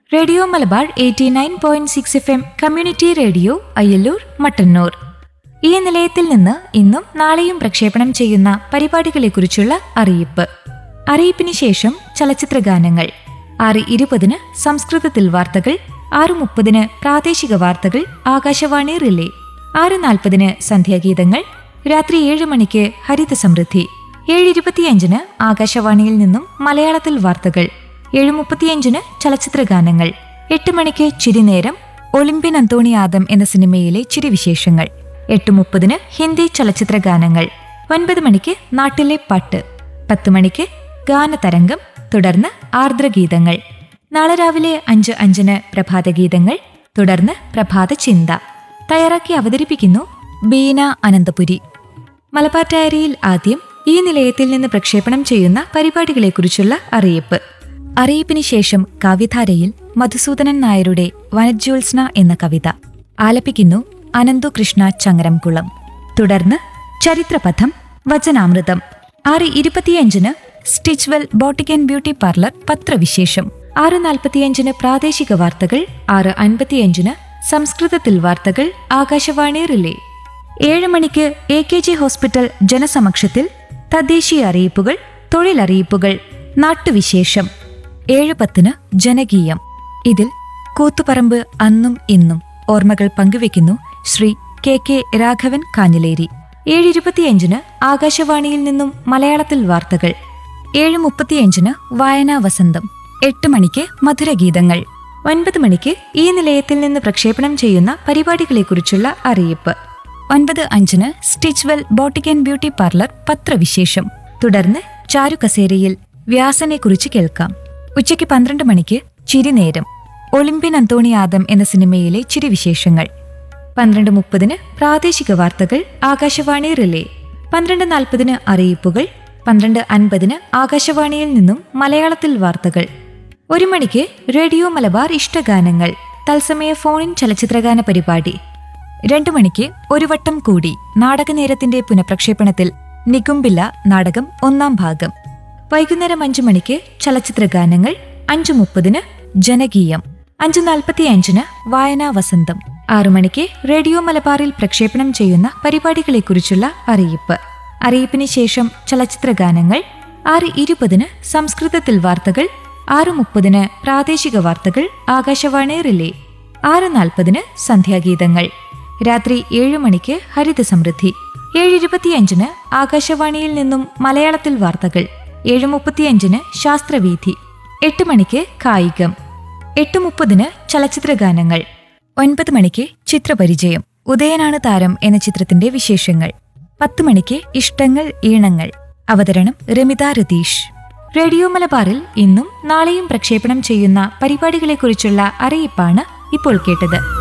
radio Malabar eighty nine point six F M community radio Ayyalloor Mattannur ഈ നിലയത്തിൽ നിന്ന് ഇന്നും നാളെയും പ്രക്ഷേപണം ചെയ്യുന്ന പരിപാടികളെക്കുറിച്ചുള്ള അറിയിപ്പ് അറിയിപ്പിന് ശേഷം ചലച്ചിത്ര ഗാനങ്ങൾ ആറ് ഇരുപതിന് സംസ്കൃതത്തിൽ വാർത്തകൾ ആറ് മുപ്പതിന് പ്രാദേശിക വാർത്തകൾ ആകാശവാണി റിലേ ആറ് നാൽപ്പതിന് സന്ധ്യാഗീതങ്ങൾ രാത്രി ഏഴ് മണിക്ക് ഹരിത സമൃദ്ധി ഏഴ് ഇരുപത്തിയഞ്ചിന് ആകാശവാണിയിൽ നിന്നും മലയാളത്തിൽ വാർത്തകൾ ഏഴ് മുപ്പത്തിയഞ്ചിന് ചലച്ചിത്ര ഗാനങ്ങൾ എട്ട് മണിക്ക് ചിരിനേരം ഒളിമ്പ്യൻ അന്തോണി ആദം എന്ന സിനിമയിലെ ചിരിവിശേഷങ്ങൾ എട്ട് മുപ്പതിന് ഹിന്ദി ചലച്ചിത്ര ഗാനങ്ങൾ ഒൻപത് മണിക്ക് നാട്ടിലെ പാട്ട് പത്ത് മണിക്ക് ഗാനതരംഗം തുടർന്ന് ആർദ്രഗീതങ്ങൾ നാളെ രാവിലെ അഞ്ച് അഞ്ചിന് പ്രഭാതഗീതങ്ങൾ തുടർന്ന് പ്രഭാത ചിന്ത തയ്യാറാക്കി അവതരിപ്പിക്കുന്നു ബീന അനന്തപുരി മലബാർ ഡയറിയിൽ ആദ്യം ഈ നിലയത്തിൽ നിന്ന് പ്രക്ഷേപണം ചെയ്യുന്ന പരിപാടികളെക്കുറിച്ചുള്ള അറിയിപ്പ് അറിയിപ്പിന് ശേഷം കവിധാരയിൽ മധുസൂദനൻ നായരുടെ വനജ്യോത്സ്ന എന്ന കവിത ആലപിക്കുന്നു അനന്തു കൃഷ്ണ ചങ്ങരംകുളം തുടർന്ന് ചരിത്രപഥം വചനാമൃതം ആറ് ഇരുപത്തിയഞ്ചിന് Stitchwell boutique and beauty parlour പത്രവിശേഷം ആറ് നാൽപ്പത്തിയഞ്ചിന് പ്രാദേശിക വാർത്തകൾ ആറ് അൻപത്തിയഞ്ചിന് സംസ്കൃതത്തിൽ വാർത്തകൾ ആകാശവാണി റിലേ ഏഴ് മണിക്ക് എ കെ ജി ഹോസ്പിറ്റൽ ജനസമക്ഷത്തിൽ തദ്ദേശീയ അറിയിപ്പുകൾ തൊഴിലറിയിപ്പുകൾ നാട്ടുവിശേഷം ഏഴ് പത്തിന് ജനകീയം ഇതിൽ കൂത്തുപറമ്പ് അന്നും ഇന്നും ഓർമ്മകൾ പങ്കുവെക്കുന്നു ശ്രീ കെ കെ രാഘവൻ കാഞ്ഞിലേരി ഏഴ് ഇരുപത്തിയഞ്ചിന് ആകാശവാണിയിൽ നിന്നും മലയാളത്തിൽ വാർത്തകൾ ഏഴ് മുപ്പത്തിയഞ്ചിന് വായനാ വസന്തം എട്ട് മണിക്ക് മധുരഗീതങ്ങൾ ഒൻപത് മണിക്ക് ഈ നിലയത്തിൽ നിന്ന് പ്രക്ഷേപണം ചെയ്യുന്ന പരിപാടികളെക്കുറിച്ചുള്ള അറിയിപ്പ് ഒൻപത് അഞ്ചിന് Stitchwell boutique and beauty parlour പത്രവിശേഷം തുടർന്ന് ചാരു കസേരയിൽ വ്യാസനെക്കുറിച്ച് കേൾക്കാം ഉച്ചയ്ക്ക് പന്ത്രണ്ട് മണിക്ക് ചിരിനേരം ഒളിമ്പ്യൻ അന്തോണി ആദം എന്ന സിനിമയിലെ ചിരിവിശേഷങ്ങൾ പന്ത്രണ്ട് മുപ്പതിന് പ്രാദേശിക വാർത്തകൾ ആകാശവാണി റിലേ പന്ത്രണ്ട് നാൽപ്പതിന് അറിയിപ്പുകൾ പന്ത്രണ്ട് അൻപതിന് ആകാശവാണിയിൽ നിന്നും മലയാളത്തിൽ വാർത്തകൾ ഒരു മണിക്ക് റേഡിയോ മലബാർ ഇഷ്ടഗാനങ്ങൾ തത്സമയ ഫോണിൻ ചലച്ചിത്രഗാന പരിപാടി രണ്ടു മണിക്ക് ഒരു വട്ടം കൂടി നാടകനേരത്തിന്റെ പുനഃപ്രക്ഷേപണത്തിൽ നികുംബില്ല നാടകം ഒന്നാം ഭാഗം വൈകുന്നേരം അഞ്ചു മണിക്ക് ചലച്ചിത്ര ഗാനങ്ങൾ അഞ്ചു മുപ്പതിന് ജനകീയം അഞ്ചു നാൽപ്പത്തി അഞ്ചിന് വായനാ വസന്തം ആറു മണിക്ക് റേഡിയോ മലബാറിൽ പ്രക്ഷേപണം ചെയ്യുന്ന പരിപാടികളെക്കുറിച്ചുള്ള അറിയിപ്പ് അറിയിപ്പിന് ശേഷം ചലച്ചിത്ര ഗാനങ്ങൾ ആറ് ഇരുപതിന് സംസ്കൃതത്തിൽ വാർത്തകൾ ആറ് മുപ്പതിന് പ്രാദേശിക വാർത്തകൾ ആകാശവാണി റിലേ ആറ് നാൽപ്പതിന് സന്ധ്യാഗീതങ്ങൾ രാത്രി ഏഴ് മണിക്ക് ഹരിത സമൃദ്ധി ഏഴ് ഇരുപത്തിയഞ്ചിന് ആകാശവാണിയിൽ നിന്നും മലയാളത്തിൽ വാർത്തകൾ ഏഴ് മുപ്പത്തിയഞ്ചിന് ശാസ്ത്രവീഥി എട്ട് മണിക്ക് കായികം എട്ട് മുപ്പതിന് ചലച്ചിത്ര ഗാനങ്ങൾ ഒൻപത് മണിക്ക് ചിത്രപരിചയം ഉദയനാണ് താരം എന്ന ചിത്രത്തിന്റെ വിശേഷങ്ങൾ പത്ത് മണിക്ക് ഇഷ്ടങ്ങൾ ഈണങ്ങൾ അവതരണം രമിത രതീഷ് റേഡിയോ മലബാറിൽ ഇന്നും നാളെയും പ്രക്ഷേപണം ചെയ്യുന്ന പരിപാടികളെക്കുറിച്ചുള്ള അറിയിപ്പാണ് ഇപ്പോൾ കേട്ടത്